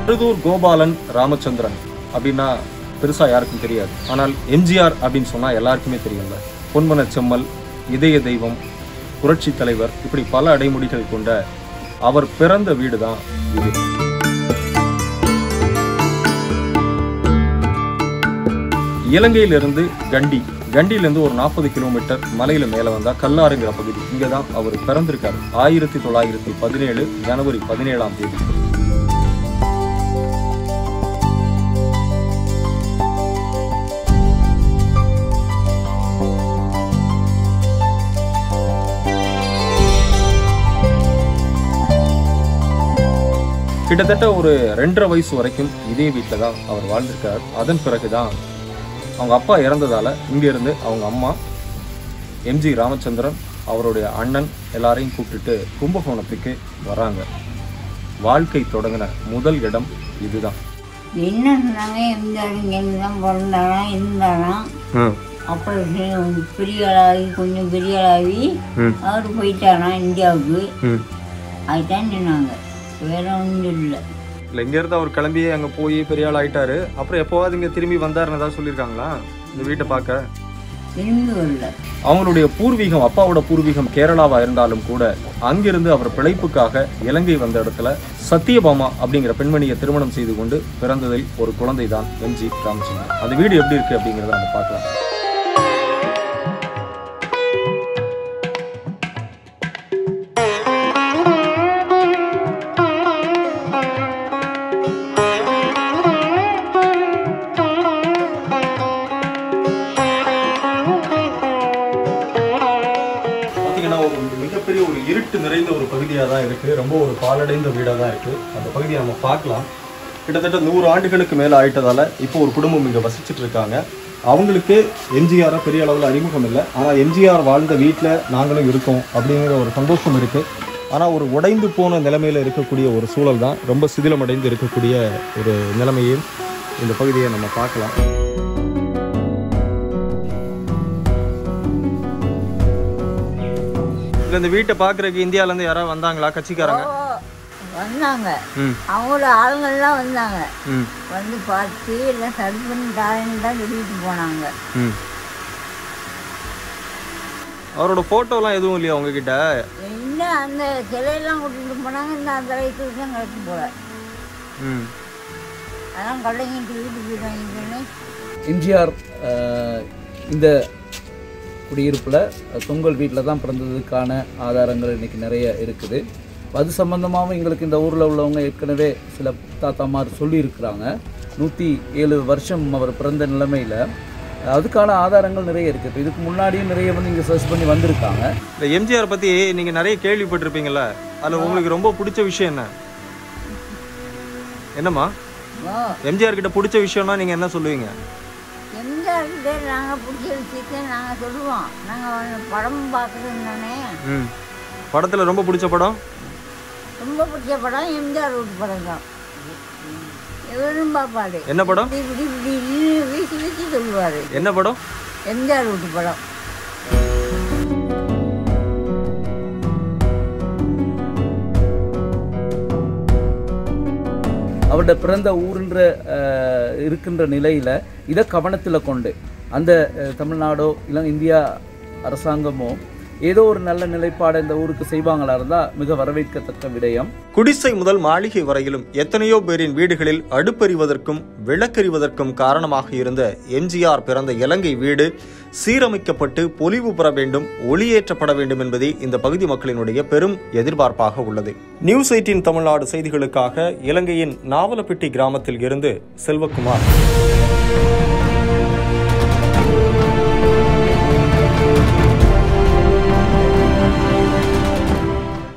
மருதூர் கோபாலன் ராமச்சந்திரன் அப்படின்னா பெருசா யாருக்கும் தெரியாது ஆனால் எம்ஜிஆர் அப்படின்னு சொன்னா எல்லாருக்குமே தெரியும்ல பொன்மன செம்மல் இதய தெய்வம் புரட்சி தலைவர் இப்படி பல அடைமொழிகள் கொண்ட அவர் பிறந்த வீடு தான் இது இலங்கையிலிருந்து கண்டி கண்டியிலிருந்து ஒரு நாற்பது கிலோமீட்டர் மலையில மேல வந்தா கல்லாறுங்கிற பகுதி இங்க தான் அவர் பிறந்திருக்காரு ஆயிரத்தி தொள்ளாயிரத்தி பதினேழு ஜனவரி பதினேழாம் தேதி கிட்டத்தட்ட ஒரு ரெண்டரை வயசு வரைக்கும் இதே வீட்டில் தான் அவர் வாழ்ந்திருக்கார் அதன் பிறகுதான் அவங்க அப்பா இறந்ததால இங்கிருந்து அவங்க அம்மா எம்ஜி ராமச்சந்திரன் அவருடைய அண்ணன் எல்லாரையும் கூப்பிட்டுட்டு கும்பகோணத்துக்கு வராங்க வாழ்க்கை தொடங்கின முதல் இடம் இதுதான் என்ன சொன்னாங்க எம்ஜிஆர் இங்கேருந்து தான் பிறந்தாராம் இருந்தாராம் அப்புறம் சி- பெரிய ஆளாகி கொஞ்சம் பெரிய ஆளாகி அவர் போயிட்டாராம் இந்தியாவுக்கு அதுதான் சொன்னாங்க வேற ஒன்றும் இல்லை இல்லை இங்கேருந்து அவர் கிளம்பி அங்கே போய் பெரிய ஆள் ஆயிட்டாரு அப்புறம் எப்போவாது இங்கே திரும்பி வந்தாருன்னு ஏதாவது சொல்லியிருக்காங்களா இந்த வீட்டை பார்க்க திரும்பி வரல அவங்களுடைய பூர்வீகம் அப்பாவோட பூர்வீகம் கேரளாவா இருந்தாலும் கூட அங்கிருந்து அவர் பிழைப்புக்காக இலங்கை வந்த இடத்துல சத்தியபாமா அப்படிங்கிற பெண்மணியை திருமணம் செய்து கொண்டு பிறந்ததில் ஒரு குழந்தை தான் எம்ஜி ராமச்சந்திரன் அந்த வீடு எப்படி இருக்கு அப்படிங்கிறத நம்ம பார்க்கலாம் பார்த்தீங்கன்னா ஒரு மிகப்பெரிய ஒரு இருட்டு நிறைந்த ஒரு பகுதியாக தான் இருக்கு ரொம்ப ஒரு பாலடைந்த வீடாக தான் இருக்கு அந்த பகுதியை நம்ம பார்க்கலாம் கிட்டத்தட்ட நூறு ஆண்டுகளுக்கு மேலே ஆயிட்டதால இப்போ ஒரு குடும்பம் இங்கே வசிச்சுட்டு இருக்காங்க அவங்களுக்கு எம்ஜிஆரை பெரிய அளவில் அறிமுகம் இல்லை ஆனால் எம்ஜிஆர் வாழ்ந்த வீட்டில் நாங்களும் இருக்கோம் அப்படிங்கிற ஒரு சந்தோஷம் இருக்கு ஆனால் ஒரு உடைந்து போன நிலைமையில் இருக்கக்கூடிய ஒரு சூழல் தான் ரொம்ப சிதிலமடைந்து இருக்கக்கூடிய ஒரு நிலைமையும் இந்த பகுதியை நம்ம பார்க்கலாம் இல்லை இந்த வீட்டை பார்க்குறதுக்கு இந்தியாவிலேருந்து யாராவது வந்தாங்களா கட்சிக்காரங்க வந்தாங்க ம் அவங்களோட ஆளுங்கள்லாம் வந்தாங்க ம் வந்து பார்த்து எல்லாம் சரி பண்ணி தாரேன்னு தான் சொல்லிட்டு போனாங்க ம் அவரோட ஃபோட்டோலாம் எதுவும் இல்லையா உங்ககிட்ட என்ன அந்த சிலையெல்லாம் கூட்டிட்டு போனாங்க இந்த அந்த வயசுக்கு தான் கிடக்கு போல ம் அதான் கடைங்கிட்டு வீட்டுக்கு போயிட்டாங்கன்னு எம்ஜிஆர் அஹ், இந்த குடியிருப்பில் தொங்கல் வீட்டில் தான் பிறந்ததுக்கான ஆதாரங்கள் இன்றைக்கி நிறைய இருக்குது அது சம்மந்தமாகவும் எங்களுக்கு இந்த ஊரில் உள்ளவங்க ஏற்கனவே சில தாத்தாமார் சொல்லியிருக்கிறாங்க நூற்றி ஏழு வருஷம் அவர் பிறந்த நிலைமையில் அதுக்கான ஆதாரங்கள் நிறைய இருக்குது இப்போ இதுக்கு முன்னாடியும் நிறைய வந்து இங்கே சர்ச் பண்ணி வந்திருக்காங்க இந்த எம்ஜிஆர் பற்றி நீங்கள் நிறைய கேள்விப்பட்டிருப்பீங்கல்ல அதில் உங்களுக்கு ரொம்ப பிடிச்ச விஷயம் என்ன என்னம்மா ஓ எம்ஜிஆர் கிட்ட பிடிச்ச விஷயம்னா நீங்கள் என்ன சொல்லுவீங்க எம்ஜிஆர்கிட்ட நாங்கள் பிடிச்ச விஷயத்த நாங்கள் சொல்லுவோம் நாங்கள் படம் பார்க்குறது தானே ம் படத்தில் ரொம்ப பிடிச்ச படம் ரொம்ப பிடிச்ச படம் எம்ஜிஆர் வீட்டு படம் தான் இவரும் பார்ப்பாரு என்ன படம் இப்படி இப்படி இப்படி வீசி வீசி சொல்லுவார் என்ன படம் எம்ஜிஆர் வீட்டு படம் அவரோட பிறந்த ஊருன்ற அஹ், இருக்கின்ற நிலையில் இதை கவனத்தில் கொண்டு அந்த அஹ், தமிழ்நாடோ இல்லை இந்தியா அரசாங்கமோ ஏதோ ஒரு நல்ல நிலைப்பாடை இந்த ஊருக்கு செய்வாங்களா இருந்தால் மிக வரவேற்கத்தக்க விடயம் குடிசை முதல் மாளிகை வரையிலும் எத்தனையோ பேரின் வீடுகளில் அடுப்பெறிவதற்கும் விளக்கெறிவதற்கும் காரணமாக இருந்த எம்ஜிஆர் பிறந்த இலங்கை வீடு சீரமைக்கப்பட்டு பொலிவு பெற வேண்டும் ஒளியேற்றப்பட வேண்டும் என்பதே இந்த பகுதி மக்களினுடைய பெரும் எதிர்பார்ப்பாக உள்ளது நியூஸ் எயிட்டின் தமிழ்நாடு செய்திகளுக்காக இலங்கையின் நாவலப்பிட்டி கிராமத்தில் இருந்து செல்வகுமார்